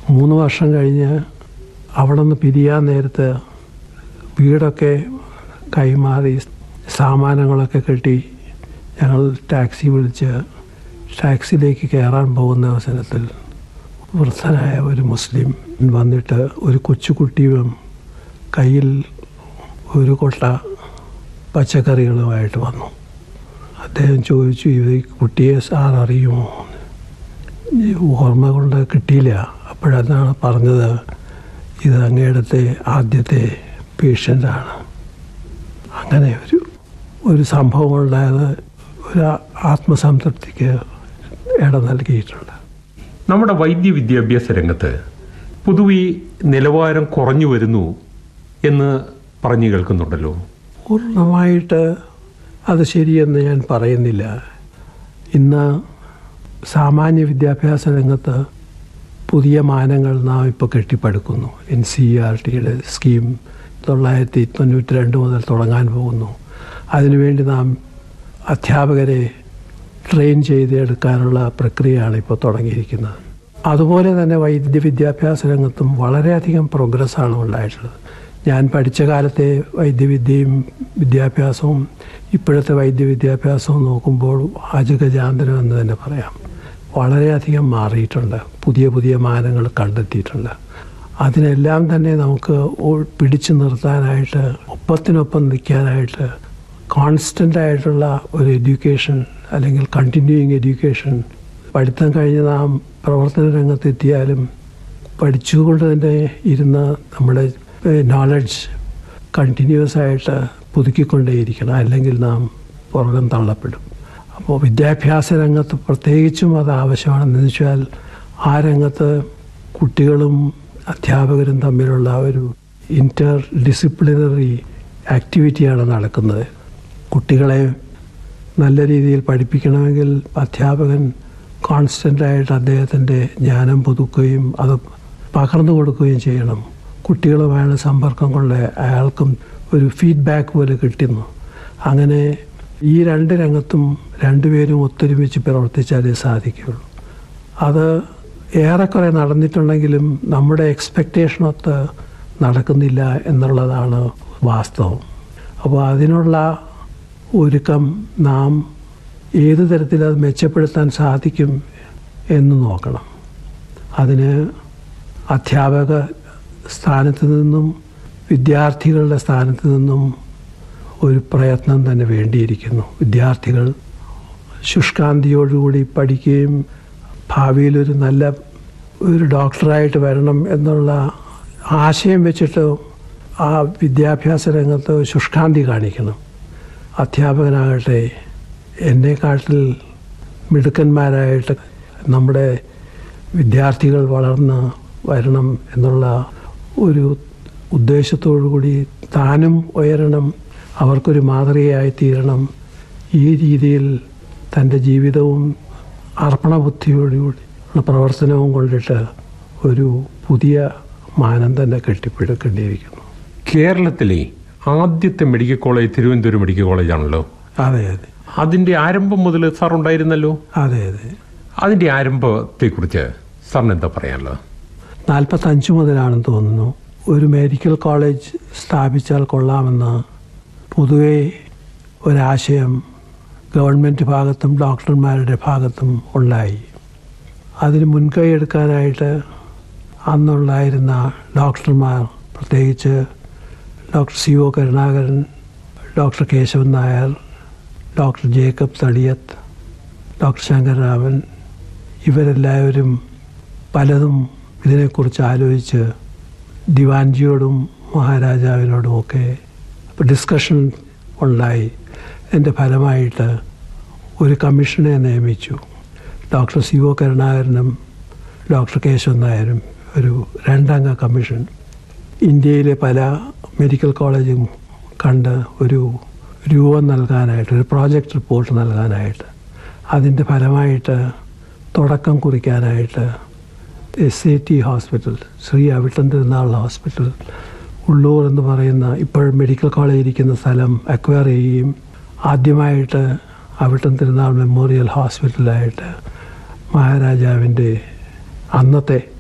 മൂന്ന് വർഷം കഴിഞ്ഞ് അവിടെ നിന്ന് പിരിയാൻ നേരത്ത് വീടൊക്കെ കൈമാറി സാമാനങ്ങളൊക്കെ കെട്ടി ഞങ്ങൾ ടാക്സി വിളിച്ച് ടാക്സിയിലേക്ക് കയറാൻ പോകുന്ന അവസരത്തിൽ വൃദ്ധനായ ഒരു മുസ്ലിം വന്നിട്ട് ഒരു കൊച്ചുകുട്ടിയും കയ്യിൽ ഒരു കൊട്ട പച്ചക്കറികളുമായിട്ട് വന്നു അദ്ദേഹം ചോദിച്ചു ഇത് ഈ കുട്ടിയെ സാർ അറിയുമോ ഈ ഓർമ്മ കൊണ്ട് കിട്ടിയില്ല അപ്പോഴതാണ് പറഞ്ഞത് ഇത് അങ്ങയുടെ ആദ്യത്തെ പേഷ്യൻ്റാണ് അങ്ങനെ ഒരു ഒരു സംഭവം ഉണ്ടായത് ഒരു ആത്മസംതൃപ്തിക്ക് ഇടം നൽകിയിട്ടുണ്ട് നമ്മുടെ വൈദ്യ വിദ്യാഭ്യാസ രംഗത്ത് പൊതുവെ നിലവാരം കുറഞ്ഞു വരുന്നു എന്ന് പറഞ്ഞു കേൾക്കുന്നുണ്ടല്ലോ പൂർണ്ണമായിട്ട് അത് ശരിയെന്ന് ഞാൻ പറയുന്നില്ല ഇന്ന് സാമാന്യ വിദ്യാഭ്യാസ രംഗത്ത് പുതിയ മാനങ്ങൾ നാം ഇപ്പോൾ കെട്ടിപ്പടുക്കുന്നു എൻ സി ആർ ടിയുടെ സ്കീം തൊള്ളായിരത്തി തൊണ്ണൂറ്റി രണ്ട് മുതൽ തുടങ്ങാൻ പോകുന്നു അതിനുവേണ്ടി നാം അധ്യാപകരെ ട്രെയിൻ ചെയ്തെടുക്കാനുള്ള പ്രക്രിയയാണ് ഇപ്പോൾ തുടങ്ങിയിരിക്കുന്നത് അതുപോലെ തന്നെ വൈദ്യ വിദ്യാഭ്യാസ രംഗത്തും വളരെയധികം പ്രോഗ്രസ്സാണ് ഉണ്ടായിട്ടുള്ളത് ഞാൻ പഠിച്ച കാലത്തെ വൈദ്യവിദ്യയും വിദ്യാഭ്യാസവും ഇപ്പോഴത്തെ വൈദ്യവിദ്യാഭ്യാസവും നോക്കുമ്പോൾ അജഗജാന്തരം എന്ന് തന്നെ പറയാം വളരെയധികം മാറിയിട്ടുണ്ട് പുതിയ പുതിയ മാനങ്ങൾ കണ്ടെത്തിയിട്ടുണ്ട് അതിനെല്ലാം തന്നെ നമുക്ക് ഓ- പിടിച്ചു നിർത്താനായിട്ട് ഒപ്പത്തിനൊപ്പം നിൽക്കാനായിട്ട് കോൺസ്റ്റൻ്റ് ആയിട്ടുള്ള ഒരു എഡ്യൂക്കേഷൻ അല്ലെങ്കിൽ കണ്ടിന്യൂയിങ് എഡ്യൂക്കേഷൻ പഠിത്തം കഴിഞ്ഞ് നാം പ്രവർത്തന രംഗത്തെത്തിയാലും പഠിച്ചുകൊണ്ട് തന്നെ ഇരുന്ന് നമ്മുടെ നോളജ് കണ്ടിന്യൂസ് ആയിട്ട് പുതുക്കിക്കൊണ്ടേയിരിക്കണം അല്ലെങ്കിൽ നാം പുറകം തള്ളപ്പെടും അപ്പോൾ വിദ്യാഭ്യാസ രംഗത്ത് പ്രത്യേകിച്ചും അത് ആവശ്യമാണെന്ന് വെച്ചാൽ ആ രംഗത്ത് കുട്ടികളും അധ്യാപകരും തമ്മിലുള്ള ഒരു ഇൻ്റർ ഡിസിപ്ലിനറി ആക്ടിവിറ്റിയാണ് നടക്കുന്നത് കുട്ടികളെ നല്ല രീതിയിൽ പഠിപ്പിക്കണമെങ്കിൽ അധ്യാപകൻ കോൺസ്റ്റൻ്റായിട്ട് അദ്ദേഹത്തിൻ്റെ ജ്ഞാനം പുതുക്കുകയും അത് പകർന്നു കൊടുക്കുകയും ചെയ്യണം കുട്ടികളുമായുള്ള സമ്പർക്കം കൊണ്ട് അയാൾക്കും ഒരു ഫീഡ്ബാക്ക് പോലെ കിട്ടുന്നു അങ്ങനെ ഈ രണ്ട് രംഗത്തും രണ്ടുപേരും ഒത്തൊരുമിച്ച് പ്രവർത്തിച്ചാലേ സാധിക്കുകയുള്ളൂ അത് ഏറെക്കുറെ നടന്നിട്ടുണ്ടെങ്കിലും നമ്മുടെ എക്സ്പെക്റ്റേഷനൊത്ത് നടക്കുന്നില്ല എന്നുള്ളതാണ് വാസ്തവം അപ്പോൾ അതിനുള്ള ഒരുക്കം നാം ഏത് തരത്തിൽ അത് മെച്ചപ്പെടുത്താൻ സാധിക്കും എന്ന് നോക്കണം അതിന് അധ്യാപക സ്ഥാനത്ത് നിന്നും വിദ്യാർത്ഥികളുടെ സ്ഥാനത്ത് നിന്നും ഒരു പ്രയത്നം തന്നെ വേണ്ടിയിരിക്കുന്നു വിദ്യാർത്ഥികൾ ശുഷ്കാന്തിയോടുകൂടി പഠിക്കുകയും ഭാവിയിൽ ഒരു നല്ല ഒരു ഡോക്ടറായിട്ട് വരണം എന്നുള്ള ആശയം വെച്ചിട്ട് ആ വിദ്യാഭ്യാസ രംഗത്ത് ശുഷ്കാന്തി കാണിക്കണം അധ്യാപകനാകട്ടെ എന്നെക്കാട്ടിൽ മിടുക്കന്മാരായിട്ട് നമ്മുടെ വിദ്യാർത്ഥികൾ വളർന്ന് വരണം എന്നുള്ള ഒരു ഉദ്ദേശത്തോടു കൂടി താനും ഉയരണം അവർക്കൊരു മാതൃകയായി തീരണം ഈ രീതിയിൽ തൻ്റെ ജീവിതവും അർപ്പണബുദ്ധിയോടുകൂടി ഉള്ള പ്രവർത്തനവും കൊണ്ടിട്ട് ഒരു പുതിയ മാനം തന്നെ കെട്ടിപ്പടുക്കേണ്ടിയിരിക്കുന്നു കേരളത്തിലെ ആദ്യത്തെ മെഡിക്കൽ കോളേജ് തിരുവനന്തപുരം മെഡിക്കൽ കോളേജാണല്ലോ അതെ അതെ അതിന്റെ ആരംഭം മുതൽ സാർ ഉണ്ടായിരുന്നല്ലോ അതെ അതെ അതിന്റെ ആരംഭത്തെക്കുറിച്ച് സാറിന് എന്താ പറയാനുള്ളത് നാൽപ്പത്തഞ്ച് മുതലാണെന്ന് തോന്നുന്നു ഒരു മെഡിക്കൽ കോളേജ് സ്ഥാപിച്ചാൽ കൊള്ളാമെന്ന് പൊതുവെ ഒരാശയം ഗവൺമെൻറ് ഭാഗത്തും ഡോക്ടർമാരുടെ ഭാഗത്തും ഉണ്ടായി അതിന് മുൻകൈ എടുക്കാനായിട്ട് അന്നുണ്ടായിരുന്ന ഡോക്ടർമാർ പ്രത്യേകിച്ച് doctor C O Karunakaran doctor Keshavan Nair doctor Jacob Thadiyath doctor Sankararaman ഇവരെല്ലാവരും പലതും ഇതിനെക്കുറിച്ച് ആലോചിച്ച് ദിവാൻജിയോടും മഹാരാജാവിനോടുമൊക്കെ ഡിസ്കഷൻ ഉണ്ടായി എൻ്റെ ഫലമായിട്ട് ഒരു കമ്മീഷനെ നിയമിച്ചു ഡോക്ടർ സി ഒ കരുണാകരനും ഡോക്ടർ കേശവൻ നായരും ഒരു രണ്ടംഗ കമ്മീഷൻ ഇന്ത്യയിലെ പല മെഡിക്കൽ കോളേജും കണ്ട് ഒരു രൂപം നൽകാനായിട്ട് ഒരു പ്രോജക്റ്റ് റിപ്പോർട്ട് നൽകാനായിട്ട് അതിൻ്റെ ഫലമായിട്ട് തുടക്കം കുറിക്കാനായിട്ട് S A T hospital Sree Avittam Thirunal hospital Ulloor എന്ന് പറയുന്ന ഇപ്പോൾ മെഡിക്കൽ കോളേജ് ഇരിക്കുന്ന സ്ഥലം അക്വയർ ചെയ്യുകയും ആദ്യമായിട്ട് അവിട്ടം തിരുനാൾ മെമ്മോറിയൽ ഹോസ്പിറ്റലായിട്ട് മഹാരാജാവിൻ്റെ അന്നത്തെ